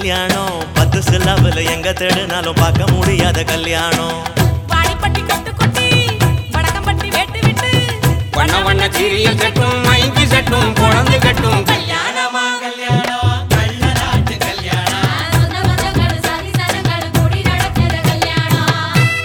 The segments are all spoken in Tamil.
கல்யாணம் பத்து சில்லாவில் எங்க தேடினாலும் பார்க்க முடியாத கல்யாணம் வாடிப்பட்டி கட்டு கொட்டி வடக்கம்பட்டி வேட்டு விட்டு வண்ண வண்ண சீரியல் செட்டும் மைக்கு செட்டும் குழந்தை கட்டும் கல்யாணமா சொந்த பந்தங்கள் சாதி சனங்கள் கூடி நடக்கிற கல்யாணம்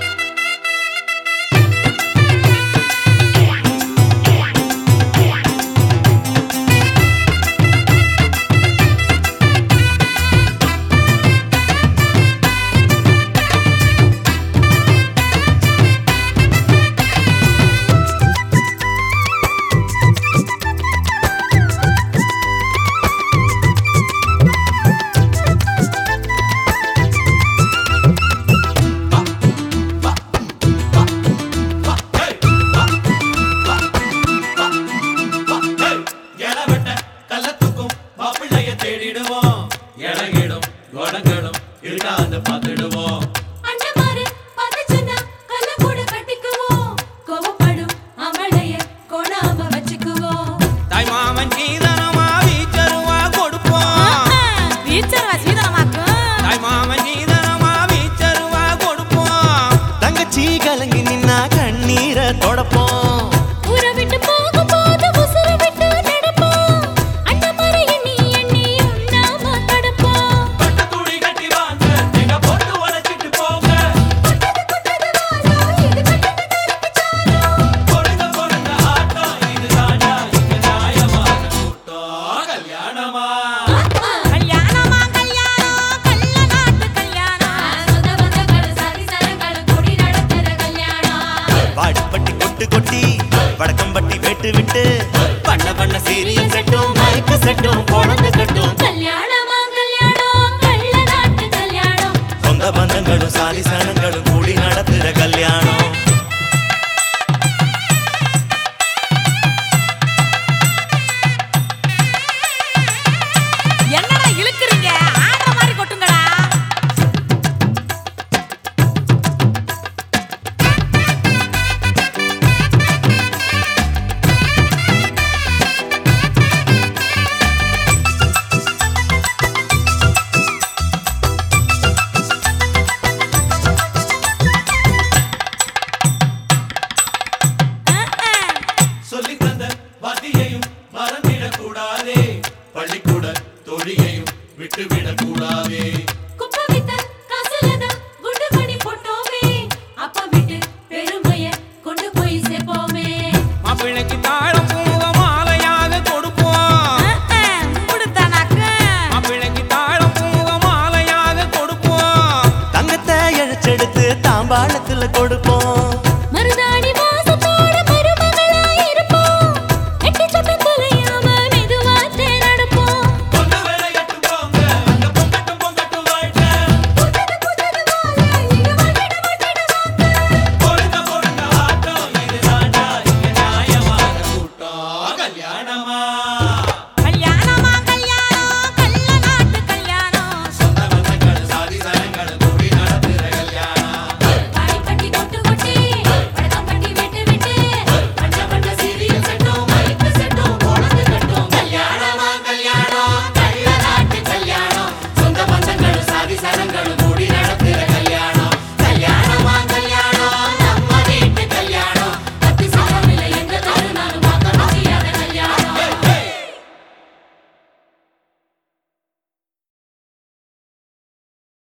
இளவெட்ட கள்ளத்துக்கும் மாப்பிள்ளைய தேடிடுவோம் இளகிடும் குணங்களும் இருக்காது பார்த்துடுவோம் அண்ணமாரு பதச்சுன்னா கல்ல கூட கட்டிக்குவோம் கோவப்படும் அமளைய கொணாம வச்சுக்குவோம் தாய் மாமன் சீதனமா வீச்சருவா கொடுப்போம் வீச்சரவா சீதனமாக்கும் தாய் மாமன் சீதனமா வீச்சருவா கொடுப்போம் தங்கச்சி கலங்கி நின்னா கண்ணீரை தொடப்போம் ஊரை விட்டு போகும்போது உசுரை விட்டு நடப்போம் அண்ணமாரு எண்ணி எண்ணி உண்ணாம தடுப்போம் பட்ட துணி கட்டி வாங்க எங்க பொண்ணு உழைச்சிட்டு போங்க கொடுங்க கொடுங்க ஆட்டம் இது தாண்டா இங்க நியாயமான கூட்டம் கல்யாணமா கல்யாணமா கல்யாணம் கள்ள நாட்டு கல்யாணம் சொந்த பந்தங்கள் சாதி சனங்கள் கூடி நடக்கிற கல்யாணம் வாடிப்பட்டி கொட்டு கொட்டி வடக்கம்பட்டி வேட்டு விட்டு பண்ண பண்ண சீரியல் செட்டும் மைக்கு செட்டும் குழந்தை கட்டும் கல்யாணமா கல்யாணம் கள்ள நாட்டு கல்யாணம் சொந்த பந்தங்களும் சாலிசானங்களும் கூடி நடத்துற கல்யாணம் என்னடா இழுக்குறீங்க ஆடுற மாதிரி கொட்டுங்கடா சொல்லி தந்த வாத்தியையும் மறந்திடக் கூடாதே பள்ளிக்கூட தொழியையும் விட்டுவிடக்